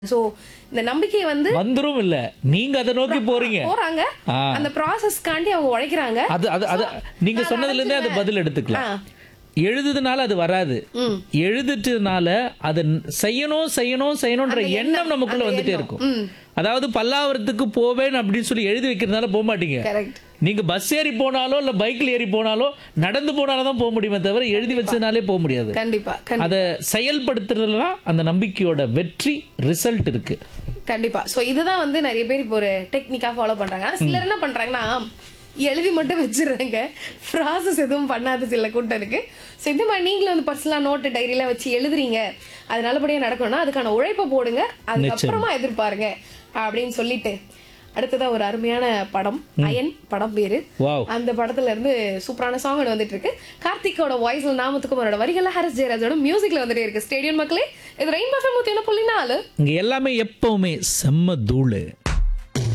So இந்த நம்பிக்கை வந்து வந்துரும் இல்ல நீங்க அதை நோக்கி போறீங்க போறாங்க ஆ. அந்த ப்ராசஸ்க்காண்டி அவங்க உழைக்கிறாங்க அது அது அது நீங்க சொன்னதுல இருந்தே அது பதில் எடுத்துக்கலாம் ஆ. எழுதுறதுனால அது வராது ம். எழுதுறதுனால அது செய்யணும் செய்யணும் செய்யணும்ன்ற அந்த எண்ணம் எண்ணம், நமக்குள்ள அந்த வந்துட்டே எண்ணம். இருக்கும் ம். அதாவது பல்லாவரத்துக்கு போவேன் அப்படின்னு சொல்லி எழுதி வைக்கிறதுனால போக மாட்டீங்க கரெக்ட் நீங்க பஸ் ஏறி போனாலோ இல்ல பைக்ல ஏறி போனாலோ நடந்து போனாலும் தான் போக முடியுமே தவிர எழுதி வச்சதுனாலே போக முடியாது கண்டிப்பா கண்டி- அதை செயல்படுத்துறதுல அந்த நம்பிக்கையோட வெற்றி ரிசல்ட் இருக்கு கண்டிப்பா சோ இதுதான் வந்து நிறைய பேர் இப்போ ஒரு டெக்னிக்கா ஃபாலோ பண்றாங்க ஆனா சிலர் என்ன பண்றாங்கன்னா எழுதி மட்டும் வச்சிடுறாங்க ப்ராசஸ் எதுவும் பண்ணாத சில கூட்டம் இருக்கு ஸோ இந்த மாதிரி நீங்களும் வந்து பர்சனலாக நோட்டு டைரியில வச்சு எழுதுறீங்க அது நல்லபடியா நடக்கணும்னா அதுக்கான உழைப்பை போடுங்க அதுக்கப்புறமா எதிர்பாருங்க அப்படின்னு சொல்லிட்டு அடுத்ததா ஒரு அருமையான படம் அயன் படம் பேரு வாவ் அந்த படத்துல இருந்து சூப்பரான சாங் வந்துட்டு இருக்கு கார்த்திகோட வாய்ஸ்ல நாமத்துக்குமாரோட வரிகள்ல ஹாரிஸ் ஜெயராஜோட மியூசிக்ல வந்துட்டே இருக்கு ஸ்டேடியம் மக்களே இது ரெயின் பஃபே முத்தி என்ன புள்ளி நாலு இங்க எல்லாமே எப்பவுமே செம்ம தூளு